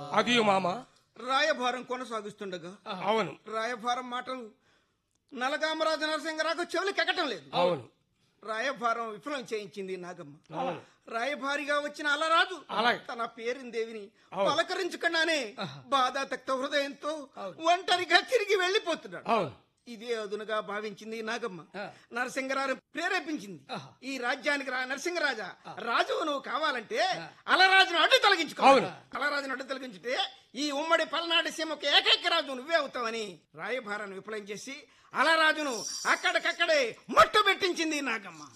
అది మామ రాయభారం కొనసాగిస్తుండగా అవును రాయభారం మాటలు నలగామరాజు నరసింహరావు చెవులకు ఎక్కటం లేదు అవును రాయభారం విఫలం చేయించింది నాగమ్మ రాయభారిగా వచ్చిన అలరాజు అలాగే. తన పేరుందేవిని పలకరించకుండానే బాధాతక్త హృదయంతో ఒంటరిగా తిరిగి వెళ్లిపోతున్నాడు అవును ఇదే అదునుగా భావించింది నాగమ్మ నరసింగరాజు ప్రేరేపించింది ఈ రాజ్యానికి రా నరసింగరాజా రాజు నువ్వు కావాలంటే అలరాజును అడ్డు తొలగించుకో అవును. అలరాజును అడ్డు తొలగించుటే ఈ ఉమ్మడి పల్నాడు సీమకు ఏకైక రాజు నువ్వే అవుతావని రాయభారాన్ని విఫలం చేసి అలరాజును అక్కడికక్కడే మట్టు పెట్టించింది నాగమ్మ